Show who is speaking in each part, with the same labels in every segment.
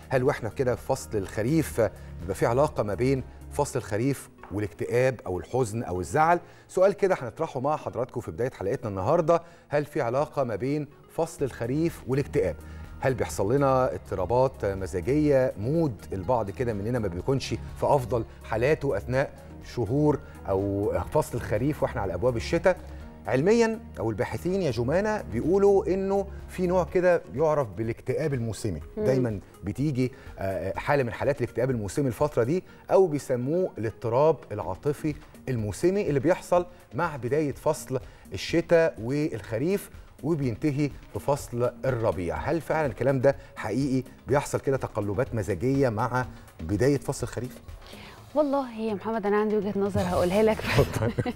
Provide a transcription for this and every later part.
Speaker 1: هل واحنا كده في فصل الخريف بيبقى في علاقه ما بين فصل الخريف والاكتئاب او الحزن او الزعل سؤال كده هنطرحه مع حضراتكم في بدايه حلقتنا النهارده هل في علاقه ما بين فصل الخريف والاكتئاب هل بيحصل لنا اضطرابات مزاجيه مود البعض كده مننا ما بيكونش في افضل حالاته اثناء شهور او فصل الخريف واحنا على ابواب الشتاء علميا او الباحثين يا جمانه بيقولوا انه في نوع كده يعرف بالاكتئاب الموسمي دايما بتيجي حاله من حالات الاكتئاب الموسمي الفتره دي او بيسموه الاضطراب العاطفي الموسمي اللي بيحصل مع بدايه فصل الشتاء والخريف وبينتهي في فصل الربيع هل فعلا الكلام ده حقيقي بيحصل كده تقلبات مزاجيه مع بدايه فصل الخريف
Speaker 2: والله يا محمد انا عندي وجهه نظر هقولها لك بس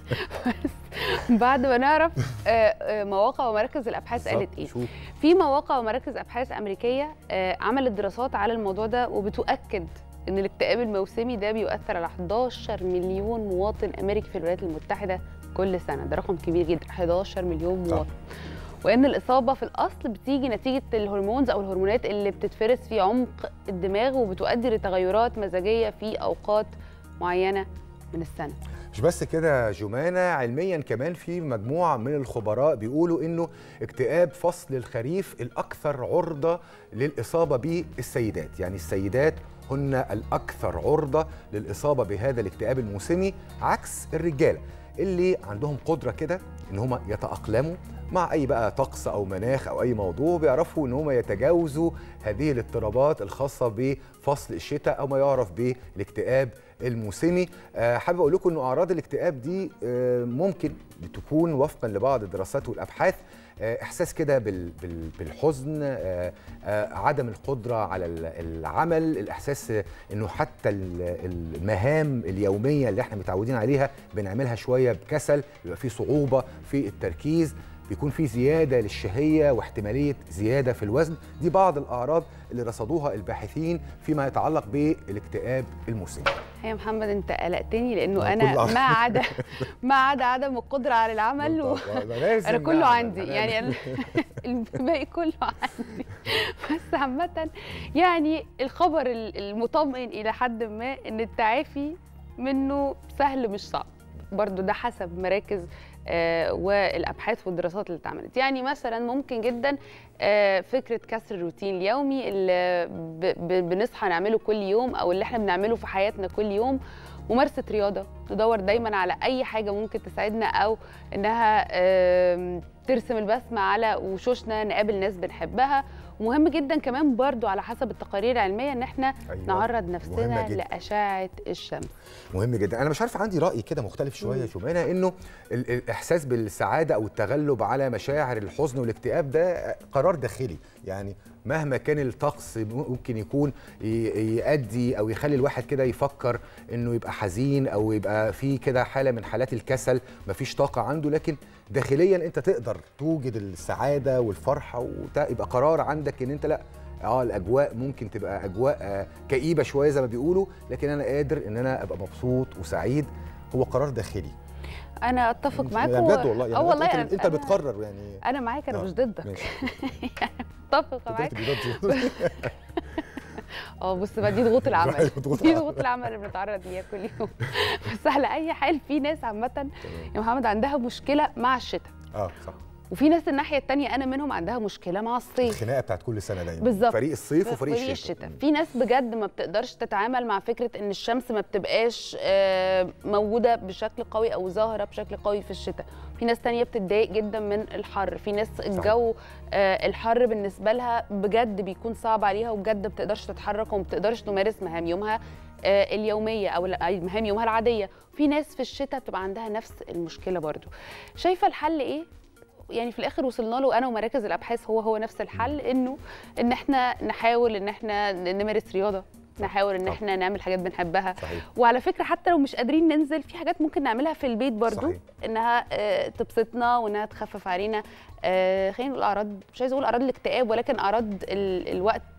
Speaker 2: بعد ما نعرف مواقع ومراكز الابحاث قالت ايه
Speaker 1: شوف.
Speaker 2: في مواقع ومراكز ابحاث امريكيه عملت دراسات على الموضوع ده وبتؤكد ان الاكتئاب الموسمي ده بيؤثر على 11 مليون مواطن امريكي في الولايات المتحده كل سنه ده رقم كبير جدا 11 مليون مواطن وان الاصابه في الاصل بتيجي نتيجه الهرمونز او الهرمونات اللي بتتفرز في عمق الدماغ وبتؤدي لتغيرات مزاجيه في اوقات معينه من السنه
Speaker 1: مش بس كده جمانة علميا كمان في مجموعة من الخبراء بيقولوا انه اكتئاب فصل الخريف الاكثر عرضة للاصابة به السيدات يعني السيدات هن الاكثر عرضة للاصابة بهذا الاكتئاب الموسمي عكس الرجالة اللي عندهم قدرة كده ان هم يتأقلموا مع اي بقى طقس او مناخ او اي موضوع بيعرفوا ان هم يتجاوزوا هذه الاضطرابات الخاصه بفصل الشتاء او ما يعرف بالاكتئاب الموسمي أه حابب اقول لكم ان اعراض الاكتئاب دي أه ممكن تكون وفقا لبعض الدراسات والابحاث أه احساس كده بالحزن عدم القدره على العمل الاحساس انه حتى المهام اليوميه اللي احنا متعودين عليها بنعملها شويه بكسل بيبقى في صعوبه في التركيز بيكون في زياده للشهيه واحتماليه زياده في الوزن دي بعض الاعراض اللي رصدوها الباحثين فيما يتعلق بالاكتئاب الموسمي
Speaker 2: يا محمد انت قلقتني لانه انا ما عدا ما عدا عدم القدره على العمل و... انا كله عندي يعني أنا الباقي كله عندي بس عامه يعني الخبر المطمئن الى حد ما ان التعافي منه سهل مش صعب برضو ده حسب مراكز آه والابحاث والدراسات اللي اتعملت يعني مثلا ممكن جدا آه فكره كسر الروتين اليومي اللي بنصحى نعمله كل يوم او اللي احنا بنعمله في حياتنا كل يوم ممارسه رياضه ندور دايما على اي حاجه ممكن تساعدنا او انها آه ترسم البسمه على وشوشنا نقابل ناس بنحبها ومهم جدا كمان برضو على حسب التقارير العلميه ان احنا أيوة. نعرض نفسنا لاشعه الشمس
Speaker 1: مهم جدا انا مش عارف عندي راي كده مختلف شويه شومانه انه الاحساس بالسعاده او التغلب على مشاعر الحزن والاكتئاب ده قرار داخلي يعني مهما كان الطقس ممكن يكون يؤدي او يخلي الواحد كده يفكر انه يبقى حزين او يبقى في كده حاله من حالات الكسل مفيش طاقه عنده لكن داخليا انت تقدر توجد السعاده والفرحه ويبقى قرار عندك ان انت لا اه الاجواء ممكن تبقى اجواء آه كئيبه شويه زي ما بيقولوا لكن انا قادر ان انا ابقى مبسوط وسعيد هو قرار داخلي
Speaker 2: انا اتفق معاك
Speaker 1: يعني بجد والله يعني
Speaker 2: اه والله
Speaker 1: انت, انت بتقرر يعني
Speaker 2: انا معاك انا آه. مش ضدك يعني اتفق معاك اه بص بقى دي ضغوط العمل دي ضغوط العمل اللي بنتعرض ليها كل يوم بس على اي حال في ناس عامه يا محمد عندها مشكله مع الشتاء
Speaker 1: اه صح
Speaker 2: وفي ناس الناحيه الثانيه انا منهم عندها مشكله مع الصيف
Speaker 1: الخناقه بتاعت كل سنه دايما
Speaker 2: بالظبط
Speaker 1: فريق الصيف وفريق
Speaker 2: فريق
Speaker 1: الشتاء,
Speaker 2: الشتاء. في ناس بجد ما بتقدرش تتعامل مع فكره ان الشمس ما بتبقاش موجوده بشكل قوي او ظاهره بشكل قوي في الشتاء في ناس تانية بتتضايق جدا من الحر في ناس الجو الحر بالنسبه لها بجد بيكون صعب عليها وبجد ما بتقدرش تتحرك وما بتقدرش تمارس مهام يومها اليوميه او مهام يومها العاديه في ناس في الشتاء بتبقى عندها نفس المشكله برضو شايفه الحل ايه يعني في الاخر وصلنا له انا ومراكز الابحاث هو هو نفس الحل انه ان احنا نحاول ان احنا نمارس رياضه نحاول ان احنا نعمل حاجات بنحبها
Speaker 1: صحيح.
Speaker 2: وعلى فكره حتى لو مش قادرين ننزل في حاجات ممكن نعملها في البيت برضو
Speaker 1: صحيح.
Speaker 2: انها آه، تبسطنا وانها تخفف علينا آه، خلينا نقول اعراض مش عايزه اقول اعراض الاكتئاب ولكن اعراض ال- الوقت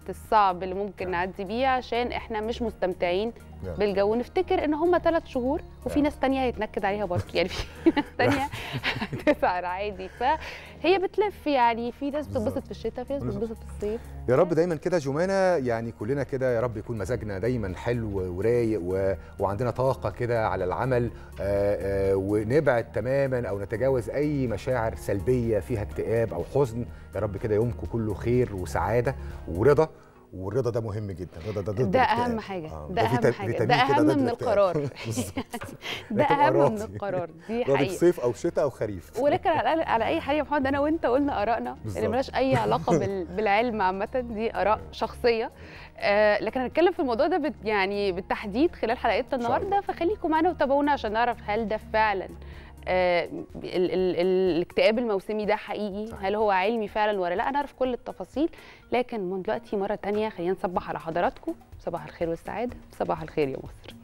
Speaker 2: الصعب اللي ممكن نعدي بيه عشان احنا مش مستمتعين بالجو نفتكر ان هم ثلاث شهور وفي ناس تانية هيتنكد عليها برضه يعني في ناس تانية هتسعر عادي فهي بتلف يعني في ناس بتتبسط في الشتاء في ناس بتتبسط في الصيف
Speaker 1: يا رب دايما كده جمانة يعني كلنا كده يا رب يكون مزاجنا دايما حلو ورايق و... وعندنا طاقة كده على العمل آآ آآ ونبعد تماما أو نتجاوز أي مشاعر سلبية فيها اكتئاب أو حزن يا رب كده يومكم كله خير وسعادة ورضا والرضا ده مهم جدا الرضا ده ضد
Speaker 2: ده اهم حاجه آه. ده, ده اهم حاجه ده اهم من القرار ده اهم من القرار دي حقيقه
Speaker 1: صيف او شتاء او خريف
Speaker 2: ولكن على على اي حال يا محمد انا وانت قلنا ارائنا اللي ملهاش اي علاقه بالعلم عامه دي اراء شخصيه آه لكن هنتكلم في الموضوع ده بت يعني بالتحديد خلال حلقتنا النهارده فخليكم معانا وتابعونا عشان نعرف هل ده فعلا آه ال ال الاكتئاب الموسمي ده حقيقي صح. هل هو علمي فعلا ولا لا انا اعرف كل التفاصيل لكن من دلوقتي مره تانية خلينا نصبح على حضراتكم صباح الخير والسعاده صباح الخير يا مصر